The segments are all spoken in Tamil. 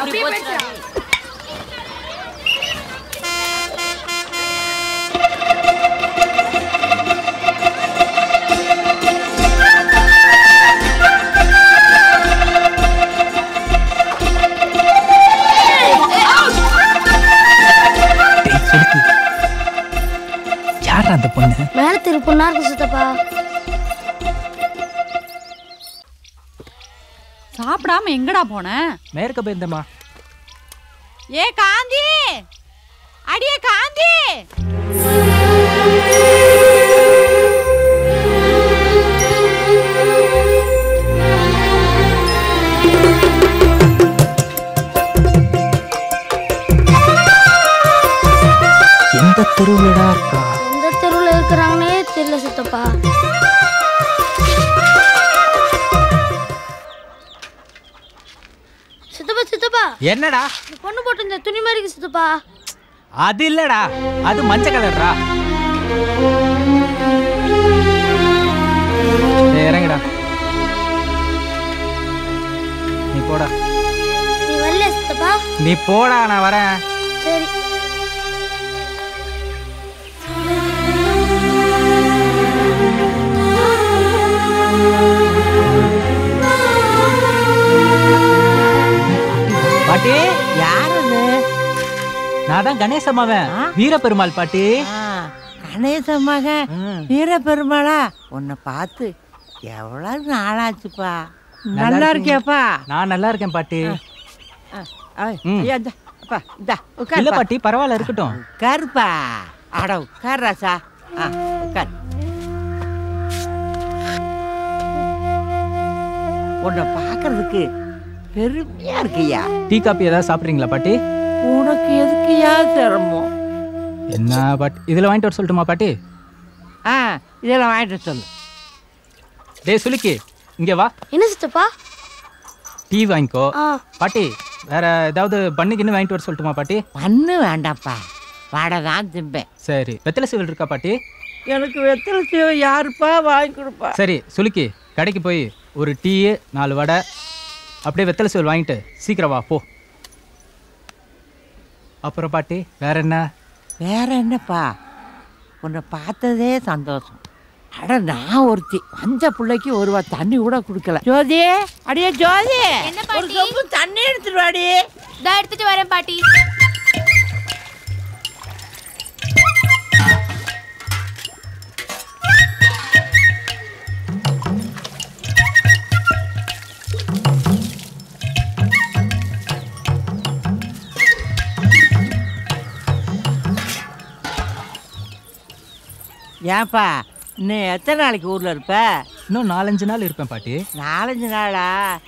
அப்படி போச்சுடா. டேய் சுலுக்கி யாரா அந்த பொண்ணு மேல திருப்பண்ணா இருக்கு சித்தப்பா சாப்பிடாம எங்கடா போன மேற்க போயிருந்தேம்மா ஏ காந்தி அடியே காந்தி எந்த தெருவுலடா இருக்கா எந்த தெருவில் இருக்கிறாங்கன்னே தெரியல சித்தப்பா சித்தப்பா சித்தப்பா என்னடா இந்த பொண்ணு போட்டு இந்த துணி மாதிரி இருக்கு சித்தப்பா அது இல்லடா அது மஞ்ச கலர்ரா டேய், இறங்குடா நீ போடா நீ வரல சித்தப்பா நீ போடா நான் வரேன் சரி பாட்டி யார் அது நான் தான் கணேச மவன் வீரபெருமாள் பாட்டி ஆ, கணேச மகன் வீரபெருமாளா உன்னை பார்த்து எவ்வளவு நாளாச்சுப்பா நல்லா இருக்கியாப்பா நான் நல்லா இருக்கேன் பாட்டி ஐய், ம். ஐயா, இந்தா, அப்பா, இந்தா, இல்ல உட்காருப்பா. பாட்டி பரவாயில்ல இருக்கட்டும் உட்காருப்பா அட உட்கார் ராசா ஆ உட்கார் உன்னை பார்க்கறதுக்கு பெருமையா இருக்கியா டீ காப்பி ஏதாவது சாப்பிட்றீங்களா பாட்டி உனக்கு எதுக்குயா சிரமம் என்ன பாட்டி இதுல வாங்கிட்டு வர சொல்லட்டுமா பாட்டி ஆ இதெல்லாம் வாங்கிட்டு வர சொல்லு டேய் சுலுக்கி இங்க வா என்ன சித்தப்பா டீ வாங்கிக்கோ ஆ பாட்டி வேற ஏதாவது பண்ணிக்கின்னு வாங்கிட்டு வர சொல்லட்டுமா பாட்டி பண்ணு வேண்டாம்ப்பா வடை தான் திம்பேன் சரி வெத்தலை சீவல் இருக்கா பாட்டி எனக்கு வெத்தலை சீவை யாருப்பா வாங்கி கொடுப்பா சரி சுலுக்கி கடைக்கு போய் ஒரு டீ நாலு வடை அப்படியே வெத்தலை சீவல் வாங்கிட்டு சீக்கிரம் வா போ அப்புறம் பாட்டி வேற என்ன வேற என்னப்பா உன்னை பார்த்ததே சந்தோஷம் அட நான் ஒருத்தி வந்த பிள்ளைக்கு ஒரு வா தண்ணி கூட கொடுக்கல ஜோதி அடியே ஜோதி என்ன ஒரு பாட்டி? சொம்பு தண்ணி எடுத்துட்டு வாடி இதோ எடுத்துட்டு வரேன் பாட்டி ஏன்பா இன்னும் எத்தனை நாளைக்கு ஊர்ல இருப்ப இன்னும் நாலஞ்சு நாள் இருப்பேன் பாட்டி நாலஞ்சு நாளா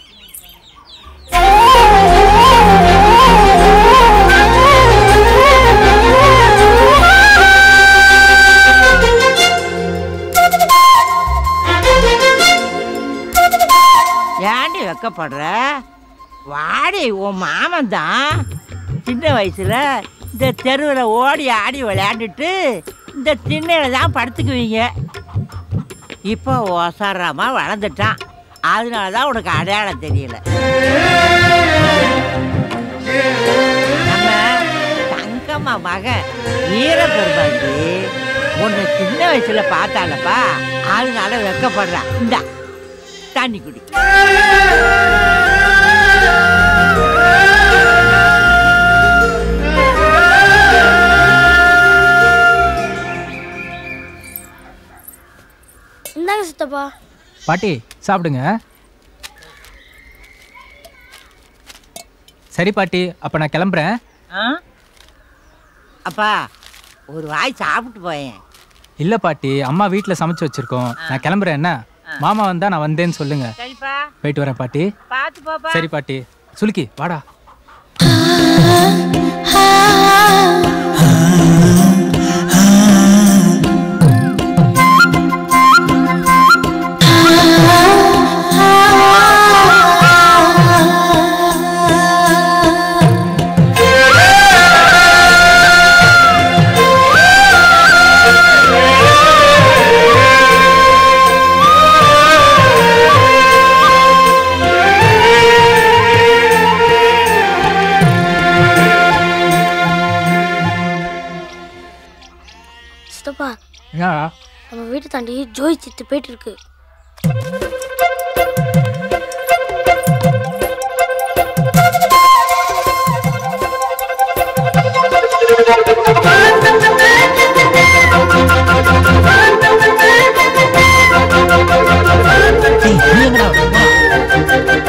ஏண்டி வெக்கப்படுற வாடி உன் மாமன் தான் சின்ன வயசுல இந்த தெருவில் ஓடி ஆடி விளையாண்டுட்டு இந்த திண்ணையில தான் படுத்துக்குவீங்க இப்போ ஓசாரமா வளர்ந்துட்டான் அதனால தான் உனக்கு அடையாளம் தெரியல நம்ம தங்கம்மா மகன் வீரபெருமாண்டி உன்னை சின்ன வயசுல பார்த்தாலப்பா அதனால வெக்கப்படுறான் இந்தா தண்ணி குடி இந்தாங்க சித்தப்பா பாட்டி சாப்பிடுங்க சரி பாட்டி அப்போ நான் கிளம்புறேன் ஆ? அப்பா ஒரு வாய் சாப்பிட்டு போயேன் இல்லை பாட்டி அம்மா வீட்டில் சமைச்சு வச்சிருக்கோம் நான் கிளம்புறேன் என்ன மாமா வந்தா நான் வந்தேன்னு சொல்லுங்க சரிப்பா போயிட்டு வரேன் பாட்டி பார்த்து போப்பா சரி பாட்டி சுலுக்கி வாடா சித்தப்பா என்னடா நம்ம வீட்டை தாண்டி ஜோய் சித்து போயிட்டு இருக்கு டேய், நீ எங்கடா வர? போடா.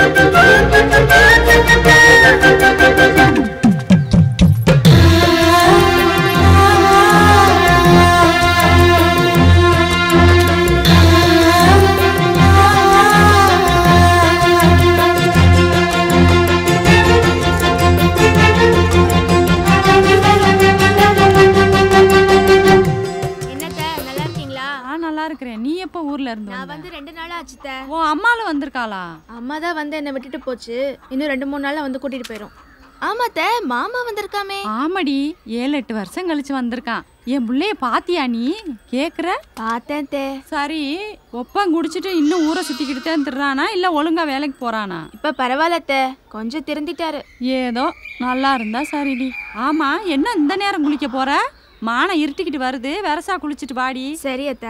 என்னத்த நல்லா இருக்கீங்களா நான் நல்லா இருக்கிறேன் நீ எப்போ ஊர்ல இருந்து நான் வந்த? வந்து ரெண்டு நாள் ஆச்சுத்த ஓ அம்மால வந்திருக்காளா அம்மா தான் வந்து என்னை விட்டுட்டு போச்சு இன்னும் ரெண்டு மூணு நாள்ல வந்து கூட்டிட்டு போயிரும் ஆமாத்த மாமா வந்திருக்காமே ஆமாடி ஏழு எட்டு வருஷம் கழிச்சு வந்திருக்கான் என் புள்ளைய பாத்தியா நீ கேக்குற பார்த்தேன் தே சரி ஒப்பம் குடிச்சிட்டு இன்னும் ஊரை சுத்திக்கிட்டு தான் திர்றானா இல்ல ஒழுங்கா வேலைக்கு போறானா இப்ப பரவாயில்ல அத்தை. கொஞ்சம் திருந்திட்டாரு ஏதோ நல்லா இருந்தா சரிடி ஆமா என்ன இந்த நேரம் குளிக்க போற மானை இருட்டிக்கிட்டு வருது வெரசா குளிச்சிட்டு வாடி சரி அத்த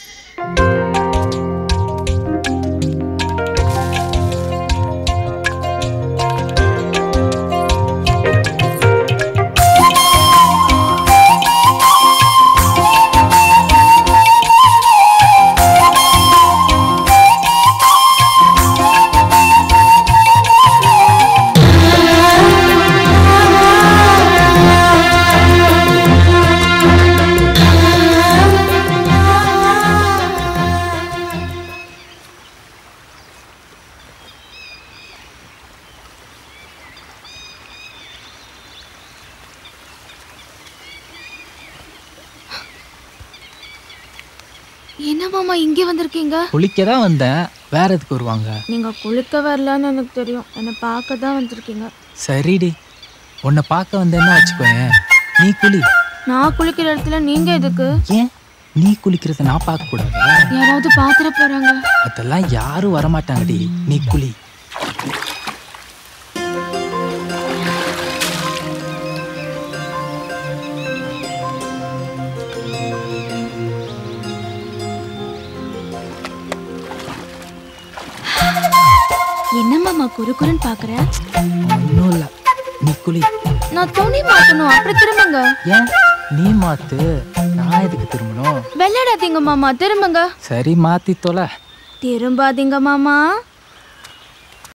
என்ன மாமா இங்கே வந்திருக்கீங்க குளிக்க தான் வந்தேன் வேற எதுக்கு வருவாங்க நீங்க குளிக்க வரலன்னு எனக்கு தெரியும் என்னை பார்க்க தான் வந்திருக்கீங்க சரிடி உன்னை பார்க்க வந்தேன்னா வச்சுக்கோயேன் நீ குளி நான் குளிக்கிற இடத்துல நீங்க எதுக்கு ஏன் நீ குளிக்கிறத நான் பார்க்க கூடாதா யாராவது பாத்திர போறாங்க அதெல்லாம் யாரும் வரமாட்டாங்கடி நீ குளி என்ன மாமா குறுக்குறுன்னு பாக்குற ஒன்றும் இல்லை நீ குளி நான் துணி மாத்தணும் அப்படி திரும்புங்க ஏன் நீ மாத்து நான் எதுக்கு திரும்பணும் வெள்ளாடாதீங்க மாமா திரும்புங்க சரி மாத்தி தொலை திரும்பாதீங்க மாமா